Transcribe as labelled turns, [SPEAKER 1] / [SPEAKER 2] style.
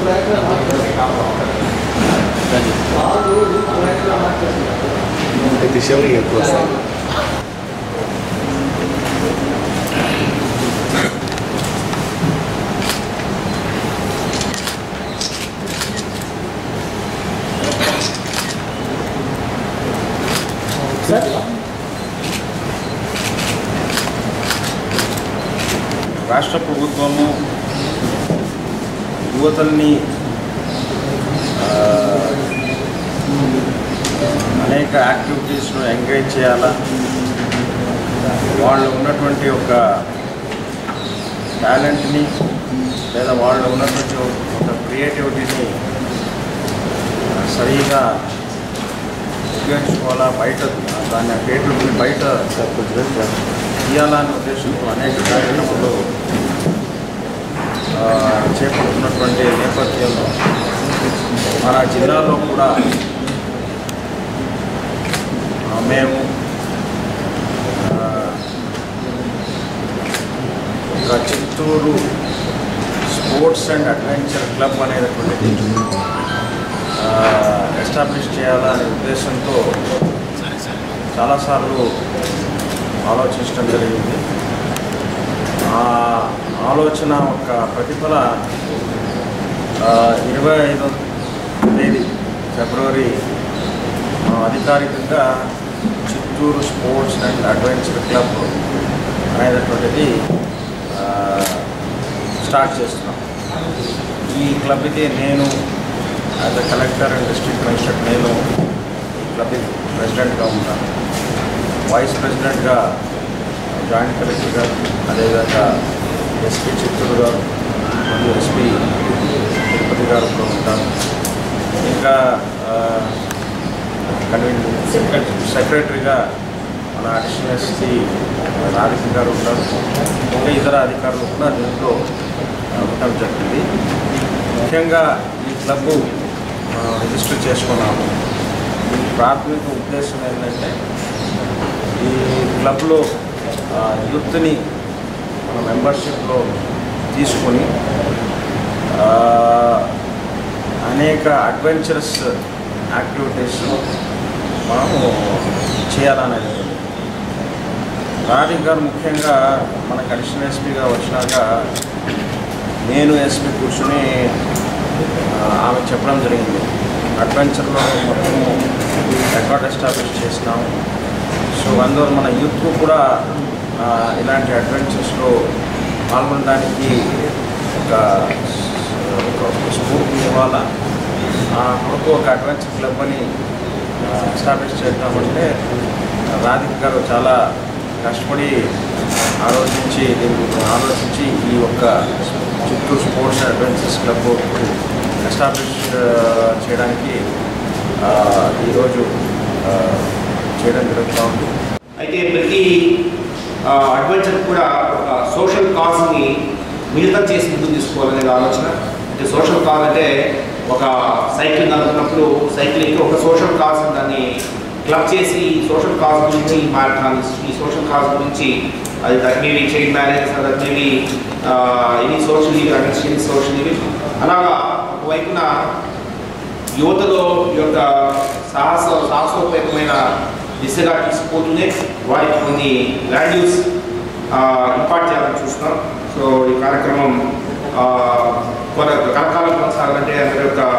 [SPEAKER 1] అయితే శివలింగం ఎక్కువ వస్తాయి
[SPEAKER 2] రాష్ట్ర ప్రభుత్వము యువతల్ని ఆ, అనేక యాక్టివిటీస్ను ఎంకరేజ్ చేయాలా వాళ్ళు ఉన్నటువంటి ఒక టాలెంట్ని లేదా వాళ్ళు ఉన్నటువంటి ఒక క్రియేటివిటీని ఆ, సరిగా ఉపయోగించుకోవాలా బయట దాని ఆ క్రియేటివిటీని బయట తీయాలనే ఉద్దేశంతో అనేక కార్యక్రమాలు ఆ, చేపడుతున్నటువంటి నేపథ్యంలో మన జిల్లాలో కూడా ఆ, మేము ఆ, ఒక Chittoor sports and adventure club అనేటటువంటిది ఎస్టాబ్లిష్ చేయాలనే ఉద్దేశంతో చాలాసార్లు ఆలోచించడం జరిగింది ఆ ఆలోచన ఒక ప్రతిఫల ఆ, ఇరవై ఐదో తేదీ ఫిబ్రవరి ఆ, అధికారికంగా Chittoor sports and adventure club అనేటటువంటిది ఆ, స్టార్ట్ చేస్తున్నాం ఈ క్లబ్కి నేను as a collector and district magistrate నేను ఈ క్లబ్కి ప్రెసిడెంట్గా ఉన్నాను వైస్ ప్రెసిడెంట్గా జాయింట్ కలెక్టర్ గారు అదేవిధంగా ఎస్పీ చిత్తూరు గారు మరియు ఎస్పీ తిరుపతి గారు కూడా ఉంటారు ఇంకా కన్వీన్ సెక్రటరీగా మన అడిషనల్ ఎస్పీ రాధిక గారు ఉంటారు ఇంకా ఇతర అధికారులు కూడా దీంట్లో ఆ, ఉండడం జరిగింది ముఖ్యంగా ఈ క్లబ్బు ఆ, రిజిస్టర్ చేసుకున్నాము ఈ ప్రాథమిక ఉద్దేశం ఏంటంటే ఈ క్లబ్లో ఆ, యూత్ని మన మెంబర్షిప్లో తీసుకొని ఆ, అనేక అడ్వెంచరస్ యాక్టివిటీస్ మనము చేయాలనేది రాధిక్ గారు ముఖ్యంగా మనకు అడిషనల్ ఎస్పీగా వచ్చినాక నేను ఎస్పీ కూర్చుని ఆ, ఆమె చెప్పడం జరిగింది అడ్వెంచర్లో మొత్తము రికార్డ్ ఎస్టాబ్లిష్ చేసినాము సో అందువల్ల మన యూత్ కూడా ఆ, ఇలాంటి అడ్వెంచర్స్లో పాల్గొనడానికి ఒక ఒక స్ఫూర్తి ఇవ్వాలా ఆ కొరకు ఒక అడ్వెంచర్ క్లబ్ అని ఎస్టాబ్లిష్ చేద్దామంటే రాధిక్ గారు చాలా కష్టపడి ఆలోచించి దీని గురించి ఆలోచించి ఈ యొక్క Chittoor sports and adventures club establish చేయడానికి ఆ, ఈరోజు ఆ, చేయడం జరుగుతూ ఉంది
[SPEAKER 3] అయితే ప్రతి అడ్వెంచర్ కూడా ఒక సోషల్ కాజ్ని మిళితం చేసి ముందుకు తీసుకోవాలనేది ఆలోచన అంటే సోషల్ కాజ్ అంటే ఒక సైకిల్ నడుపుతున్నప్పుడు సైక్లింగ్ ఒక సోషల్ కాజ్ దాన్ని క్లబ్ చేసి ఈ సోషల్ కాజ్ గురించి మారథాన్ ఈ సోషల్ కాజ్ గురించి అది that maybe child marriage that maybe any social against any social అలాగా ఒకవైపున యువతలో ఈ యొక్క సాహస సాహసోపేతమైన దిశగా తీసుకుపోతూనే వారికి కొన్ని వాల్యూస్ ఇంపార్ట్ చేయాలని చూస్తున్నాం సో ఈ కార్యక్రమం ఆ, కొన కలకాలం కొనసాగాలంటే అందరి యొక్క